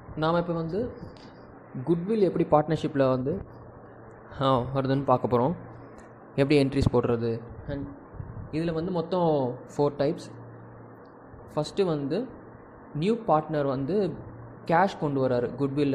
நாம் இப்போ வந்து குட்வில் எப்படி பார்ட்னர்ஷிப்பில் வந்து வருதுன்னு பார்க்க போகிறோம் எப்படி என்ட்ரிஸ் போடுறது அண்ட் இதில் வந்து மொத்தம் ஃபோர் டைப்ஸ் ஃபஸ்ட்டு வந்து நியூ பார்ட்னர் வந்து கேஷ் கொண்டு வராரு குட்வில்ல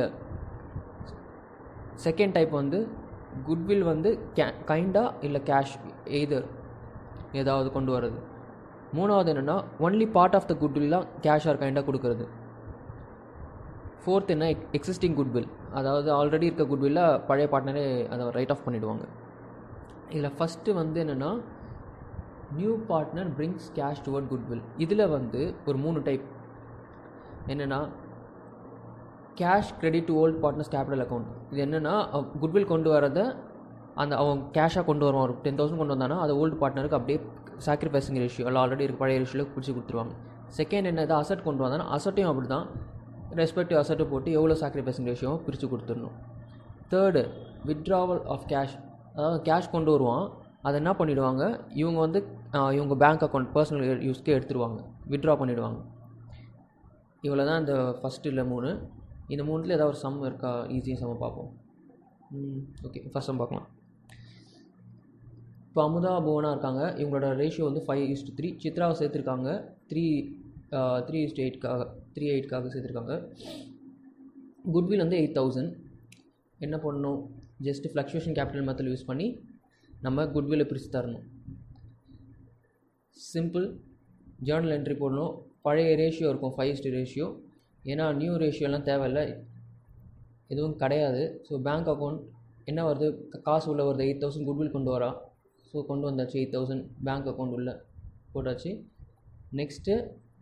செகண்ட் டைப் வந்து குட்வில் வந்து கே கைண்டாக இல்லை கேஷ் எய்தர் ஏதாவது கொண்டு வர்றது மூணாவது என்னென்னா ஒன்லி பார்ட் ஆஃப் த குட்வில்லாம் கேஷ் ஆர் கைண்டாக கொடுக்கறது ஃபோர்த் என்ன எக்ஸிஸ்டிங் குட்வில் அதாவது ஆல்ரெடி இருக்க குட்வில்ல பழைய பார்ட்னரே அதை ரைட் ஆஃப் பண்ணிவிடுவாங்க இதில் ஃபஸ்ட்டு வந்து என்னென்னா new partner brings cash toward goodwill இதில் வந்து ஒரு மூணு டைப் என்னென்னா cash credit to old partners capital account இது என்னென்னா குட்வில் கொண்டு வரதை அந்த அவன் கேஷாக கொண்டு வருவான் ஒரு டென் தௌசண்ட் கொண்டு வந்தானா அதை ஓல்டு பார்ட்னருக்கு அப்படியே சாக்ரிஃபைசிங் ரேஷியோ இல்லை ஆல்ரெடி இருக்க பழைய ரேஷியோவில் பிடிச்சி கொடுத்துருவாங்க செகண்ட் என்ன ஏதாவது அசட் கொண்டு வந்தானா அசட்டையும் அப்படி தான் ரெஸ்பெக்டிவ் அசட்டை போட்டு எவ்வளோ சாக்ரிஃபைசிங் ரேஷியோவும் பிரித்து கொடுத்துடணும் தேர்டு வித்ட்ராவல் ஆஃப் கேஷ் அதாவது கேஷ் கொண்டு வருவான் அதை என்ன பண்ணிவிடுவாங்க இவங்க வந்து இவங்க பேங்க் அக்கௌண்ட் பர்சனல் யூஸ்க்கே எடுத்துருவாங்க வித்ட்ரா பண்ணிவிடுவாங்க இவ்வளோ தான் இந்த ஃபஸ்ட்டு இல்லை மூணு இந்த மூணுத்தில் ஏதாவது ஒரு சம் இருக்கா ஈஸியாக சம்ம பார்ப்போம் ஓகே ஃபஸ்ட் சம் பார்க்கலாம் இப்போ அமுதா புவனா இருக்காங்க இவங்களோட ரேஷியோ வந்து ஃபைவ் இஸ்ட் த்ரீ சித்ராவை சேர்த்துருக்காங்க த்ரீ த்ரீ இஸ்ட் எயிட்காக த்ரீ எயிட்காக சேர்த்துருக்காங்க குட்வில் வந்து எயிட் தௌசண்ட் என்ன பண்ணணும் just fluctuation capital method use பண்ணி நம்ம குட்வில்லை பிரித்து தரணும் சிம்பிள் ஜேர்னல் என்ட்ரி போடணும் பழைய ரேஷியோ இருக்கும் ஃபைவ் இஸ்ட் ரேஷியோ ஏன்னா நியூ ரேஷியோலாம் தேவையில்லை எதுவும் கிடையாது ஸோ பேங்க் அக்கௌண்ட் என்ன வருது காசு உள்ளே வருது எயிட் தௌசண்ட் குட்வில் கொண்டு வரா ஸோ கொண்டு வந்தாச்சு எயிட் தௌசண்ட் பேங்க் அக்கௌண்ட் உள்ளே போட்டாச்சு next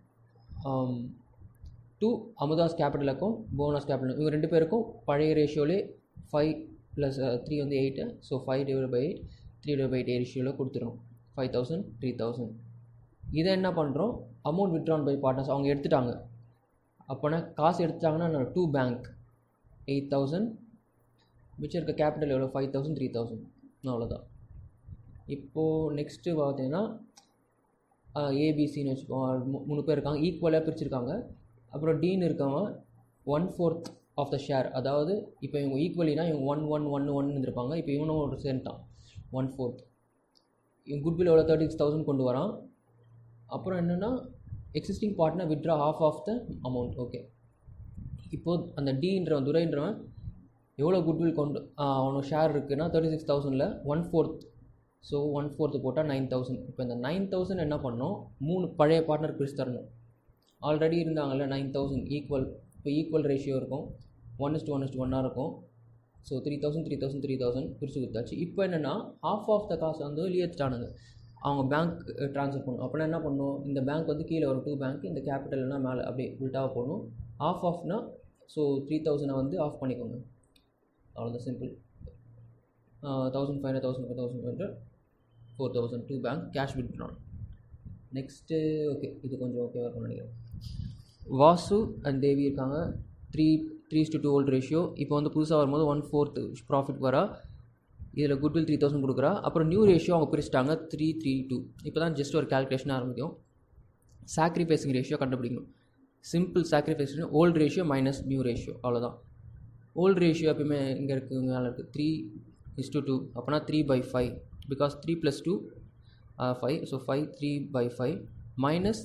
to Amudha's capital account bonus capital இவங்க ரெண்டு பேருக்கும் பழைய ரேஷியோலே ஃபைவ் ப்ளஸ் த்ரீ வந்து eight so five divide by eight three divide by eight ரேஷியோவில் கொடுத்துரும் ஃபைவ் தௌசண்ட் த்ரீ தௌசண்ட் இதை என்ன பண்ணுறோம் அமௌண்ட் வித்ட்ரான் பை பார்ட்னர்ஸ் அவங்க எடுத்துட்டாங்க அப்போனா காசு எடுத்துட்டாங்கன்னா டூ பேங்க் எயிட் தௌசண்ட் மிச்சம் இருக்க கேபிட்டல் எவ்வளோ ஃபைவ் தௌசண்ட் த்ரீ தௌசண்ட் அவ்வளோதான் இப்போது நெக்ஸ்ட்டு பார்த்தீங்கன்னா ஏபிசின்னு வச்சுக்கோங்க மூணு பேர் இருக்காங்க ஈக்குவலாக பிரிச்சுருக்காங்க அப்புறம் டீன் இருக்கவன் one fourth of the share அதாவது இப்போ இவங்க ஈக்குவலினா இவங்க ஒன் ஒன் ஒன் ஒன் இருந்திருப்பாங்க இப்போ இவனும் ஒரு சேர்ந்துட்டான் ஒன் ஃபோர்த் இவன் குட்வில் எவ்வளோ தேர்ட்டி சிக்ஸ் தௌசண்ட் கொண்டு வரான் அப்புறம் என்னென்னா existing partner withdraw off of the amount okay இப்போது அந்த டீன்றவன் துரைன்றவன் எவ்வளோ குட்வில் கொண்டு அவனோட ஷேர் இருக்குன்னா தேர்ட்டி சிக்ஸ் தௌசண்டில் ஒன் ஃபோர்த் ஸோ ஒன் ஃபோர்த்து போட்டால் நைன் தௌசண்ட் இப்போ இந்த நைன் தௌசண்ட் என்ன பண்ணோம் மூணு பழைய பார்ட்னர் பிரித்து தரணும் ஆல்ரெடி இருந்தாங்கல்ல நைன் தௌசண்ட் ஈக்குவல் இப்போ ஈக்குவல் ரேஷியோ இருக்கும் ஒன் இஸ்ட் ஒன் இஸ்ட் ஒன்னாக இருக்கும் so three thousand three thousand three thousand பிரித்து கொடுத்தாச்சு இப்போ என்னென்னா ஆஃப் ஆஃப் த காசு வந்து வெளியே எடுத்துட்டானுங்க அவங்க பேங்க் ட்ரான்ஸ்ஃபர் பண்ணணும் அப்படின்னா என்ன பண்ணணும் இந்த பேங்க் வந்து கீழே ஒரு டூ பேங்க் இந்த கேபிட்டல்னா மேலே அப்படியே உல்ட்டாக போகணும் ஆஃப் ஆஃப்னா ஸோ த்ரீ தௌசண்டை வந்து ஆஃப் பண்ணிக்கோங்க அவ்வளோதான் simple thousand five hundred thousand five thousand five hundred four thousand to bank cash withdrawn next okay இது கொஞ்சம் ஓகேவாக இருக்கும்னு நினைக்கிறேன் வாசு அண்ட் தேவி இருக்காங்க three three to two old ratio இப்போ வந்து புதுசாக வரும்போது ஒன் ஃபோர்த் ப்ராஃபிட் வரா இதில் குட்வில் த்ரீ தௌசண்ட் கொடுக்குறா அப்புறம் நியூ ரேஷியோ அவங்க பிரிச்சிட்டாங்க த்ரீ த்ரீ டூ இப்போ தான் ஜஸ்ட் ஒரு கேல்குலேஷன் ஆரம்பிக்கும் சாக்ரிஃபைசிங் ரேஷியோ கண்டுபிடிக்கணும் simple sacrifice old ratio minus new ratio அவ்வளோதான் ஓல்டு ரேஷியோ எப்பயுமே இங்கே இருக்குது மேலே இருக்குது த்ரீ இஸ் டு டூ அப்போனா three by five because three plus two five so five three by five minus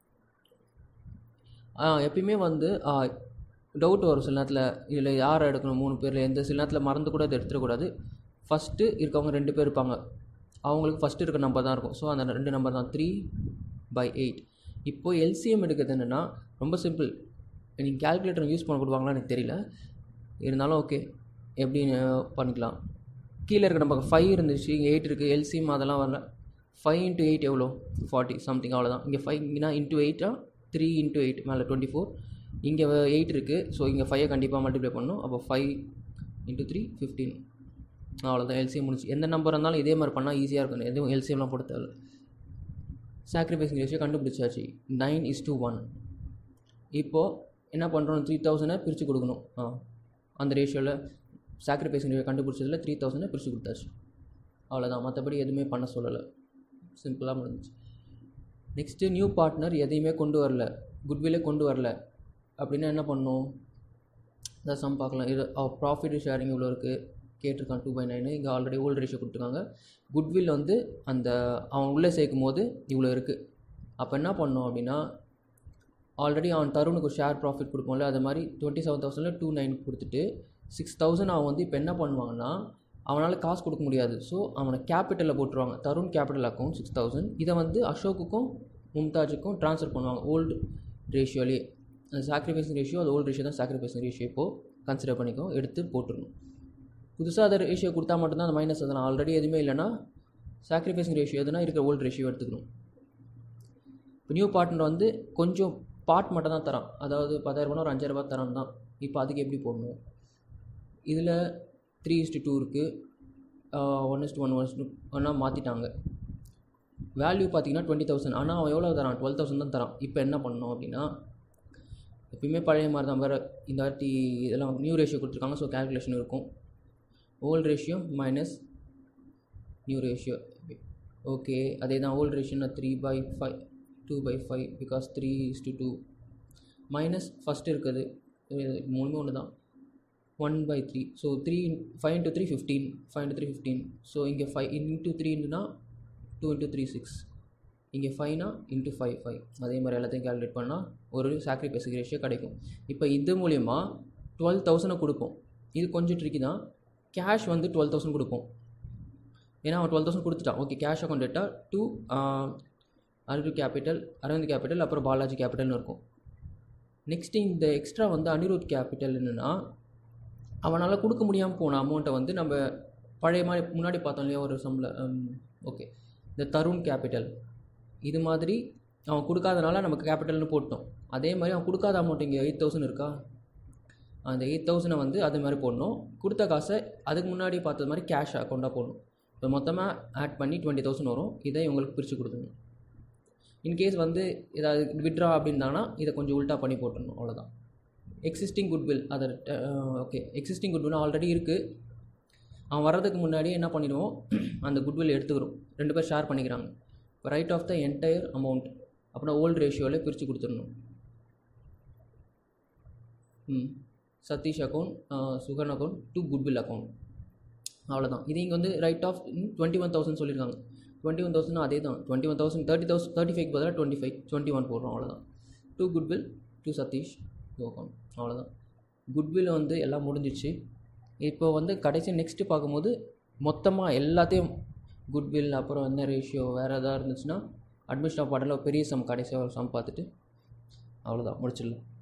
எப்பயுமே வந்து டவுட் வரும் சில நேரத்தில் இதில் யார் எடுக்கணும் மூணு பேரில் எந்த சில நேரத்தில் மறந்து கூட அதை எடுத்துடக்கூடாது ஃபஸ்ட்டு இருக்கவங்க ரெண்டு பேர் இருப்பாங்க அவங்களுக்கு ஃபஸ்ட்டு இருக்க நம்பர் தான் இருக்கும் ஸோ அந்த ரெண்டு நம்பர் தான் த்ரீ பை எயிட் இப்போது எல்சிஎம் எடுக்கிறது என்னென்னா ரொம்ப சிம்பிள் நீங்கள் கேல்குலேட்டர் யூஸ் பண்ண கொடுவாங்களா எனக்கு தெரியல இருந்தாலும் ஓகே எப்படின்னு பண்ணிக்கலாம் கீழே இருக்க நம்ம ஃபைவ் இருந்துச்சு இங்கே எயிட் இருக்குது எல்சிஎம் அதெல்லாம் வரல ஃபைவ் இன்ட்டு எயிட் எவ்வளோ ஃபார்ட்டி சம்திங் அவ்வளோதான் இங்கே ஃபைவ் இங்கேனா இன்ட்டு எயிட்டா த்ரீ இன்ட்டு எயிட் மேலே டுவெண்ட்டி ஃபோர் இங்கே எயிட் இருக்குது ஸோ இங்கே ஃபைவை கண்டிப்பாக மல்டிப்ளை பண்ணணும் அப்போ ஃபைவ் இன்ட்டு த்ரீ ஃபிஃப்டீன் அவ்வளோதான் எல்சிஎம் முடிச்சு எந்த நம்பர் இருந்தாலும் இதே மாதிரி பண்ணால் ஈஸியாக இருக்கும் எதுவும் எல்சிஎம்லாம் போட தேவை சாக்ரிஃபைசிங் ரேஷியோ கண்டுபிடிச்சாச்சு நைன் இஸ் டூ ஒன் இப்போது என்ன பண்ணுறோம் த்ரீ தௌசண்டை பிரித்து கொடுக்கணும் ஆ அந்த ரேஷியோவில் சாக்ரிஃபைசிங் ரேஷியோ கண்டுபிடிச்சதில் த்ரீ தௌசண்டை பிரித்து கொடுத்தாச்சு அவ்வளோதான் மற்றபடி எதுவுமே பண்ண சொல்லலை சிம்பிளாக முடிஞ்சிச்சு நெக்ஸ்ட்டு நியூ பார்ட்னர் எதையுமே கொண்டு வரல குட்வில்லே கொண்டு வரல அப்படின்னா என்ன பண்ணணும் இந்த சம் பார்க்கலாம் இது ப்ராஃபிட் ஷேரிங் இவ்வளோ இருக்குது கேட்டிருக்கான் டூ பை நைனு இங்கே ஆல்ரெடி ஓல்டு ரேஷியோ கொடுத்துருக்காங்க குட்வில் வந்து அந்த அவன் உள்ளே சேர்க்கும் போது இவ்வளோ இருக்குது அப்போ என்ன பண்ணோம் அப்படின்னா ஆல்ரெடி அவன் தருணுக்கு ஒரு ஷேர் ப்ராஃபிட் கொடுப்போம்ல அது மாதிரி டுவெண்ட்டி செவன் தௌசண்டில் டூ நைன் கொடுத்துட்டு சிக்ஸ் தௌசண்ட் அவன் வந்து இப்போ என்ன பண்ணுவாங்கன்னா அவனால் காசு கொடுக்க முடியாது ஸோ அவனை கேபிட்டலில் போட்டுருவாங்க Tarun capital account six thousand இதை வந்து அசோக்குக்கும் மும்தாஜுக்கும் ட்ரான்ஸ்ஃபர் பண்ணுவாங்க ஓல்டு ரேஷியோலே அந்த சாக்ரிஃபைசிங் ரேஷியோ அது ஓல்டு ரேஷியோ தான் சாக்ரிஃபைசிங் ரேஷியோ இப்போது கன்சிடர் பண்ணிக்கோ எடுத்து போட்டுருணும் புதுசாக அதை ரேஷியோ கொடுத்தா மட்டும்தான் அந்த மைனஸ் அதனால் ஆல்ரெடி எதுவுமே இல்லைன்னா சாக்ரிஃபைசிங் ரேஷியோ எதுனா இருக்கிற ஓல்டு ரேஷியோ எடுத்துக்கணும் இப்போ நியூ பார்ட்னர் வந்து கொஞ்சம் பார்ட் மட்டும் தான் தரான் அதாவது பத்தாயிரரூபா ஒரு அஞ்சாயிரரூபா தரான் தான் இப்போ அதுக்கு எப்படி போடணும் இதில் த்ரீ இஸ்டு டூ இருக்குது one is to one one is to ஒன்றா மாற்றிட்டாங்க வேல்யூ பார்த்தீங்கன்னா டுவெண்ட்டி தௌசண்ட் ஆனால் அவன் எவ்வளோ தரான் டுவெல் தௌசண்ட் தான் தரான் இப்போ என்ன பண்ணணும் அப்படின்னா எப்பயுமே பழைய மாதிரி தான் வேறு இந்த வாட்டி இதெல்லாம் நியூ ரேஷியோ கொடுத்துருக்காங்க ஸோ கேல்குலேஷன் இருக்கும் old ratio minus new ratio okay அதே தான் ஓல்டு ரேஷியோனா three by five two by five because three is to two minus first இருக்குது மூணுமே ஒன்று தான் one by three so three five into three fifteen five into three fifteen so இங்கே five into three இன்ட்டுனா two into three six இங்கே ஃபைவ்னா into five five அதே மாதிரி எல்லாத்தையும் கேல்குலேட் பண்ணால் ஒரு சாக்ரிஃபைஸ் ரேஷியோ கிடைக்கும் இப்போ இது மூலிமா டுவெல் தௌசண்டை கொடுப்போம் இது கொஞ்சம் ட்ரிக்கி தான் கேஷ் வந்து டுவெல் தௌசண்ட் கொடுப்போம் ஏன்னா அவன் டுவெல் தௌசண்ட் கொடுத்துட்டான் okay cash account data to Anirudh capital Aravind capital அப்புறம் பாலாஜி கேபிட்டல்னு இருக்கும் நெக்ஸ்ட்டு இந்த எக்ஸ்ட்ரா வந்து அனிருத் கேபிட்டல் என்னென்னா அவனால் கொடுக்க முடியாமல் போன அமௌண்ட்டை வந்து நம்ம பழைய மாதிரி முன்னாடி பார்த்தோம் இல்லையா ஒரு சம்பள ஓகே இந்த தருண் கேபிட்டல் இது மாதிரி அவன் கொடுக்காதனால நமக்கு கேபிட்டல்னு போட்டோம் அதே மாதிரி அவன் கொடுக்காத அமௌண்ட் இங்கே எயிட் தௌசண்ட் இருக்கா அந்த எயிட் தௌசண்டை வந்து அது மாதிரி போடணும் கொடுத்த காசை அதுக்கு முன்னாடி பார்த்தது மாதிரி கேஷ் அக்கௌண்ட்டாக போடணும் இப்போ மொத்தமாக ஆட் பண்ணி டுவெண்ட்டி தௌசண்ட் வரும் இதை இவங்களுக்கு பிரித்து கொடுத்துடணும் இன்கேஸ் வந்து ஏதாவது விட்ரா அப்படின்னாங்கன்னா இதை கொஞ்சம் உல்ட்டா பண்ணி போட்டுடணும் அவ்வளோதான் எக்ஸிஸ்டிங் குட்வில் அதை ஓகே எக்ஸிஸ்டிங் குட்வில் ஆல்ரெடி இருக்குது அவன் வர்றதுக்கு முன்னாடியே என்ன பண்ணிடுவோம் அந்த குட்வில் எடுத்துக்கிறோம் ரெண்டு பேர் ஷேர் பண்ணிக்கிறாங்க இப்போ write off the entire amount அப்படின்னா ஓல்டு ரேஷியோவில் பிரித்து கொடுத்துடணும் ம் Satish account Sugan account to goodwill account அவ்வளோதான் இது இங்கே வந்து write off twenty one thousand சொல்லியிருக்காங்க டுவெண்ட்டி ஒன் தௌசண்ட் அதே தான் twenty one thousand thirty thousand thirty five பதிலாக டுவெண்ட்டி ஃபைவ் டுவெண்ட்டி ஒன் போடுறோம் அவ்வளோதான் to goodwill to Satish to account அவ்வளோதான் குட்வில் வந்து எல்லாம் முடிஞ்சிச்சு இப்போ வந்து கடைசி நெக்ஸ்ட்டு பார்க்கும்போது மொத்தமாக எல்லாத்தையும் குட்வில் அப்புறம் என்ன ரேஷியோ வேறு எதாவது இருந்துச்சுன்னா அட்மிஷன் ஆஃப் பாட்டில் பெரிய சம் கடைசியாக ஒரு சம் பார்த்துட்டு அவ்வளோதான் முடிச்சிடலாம்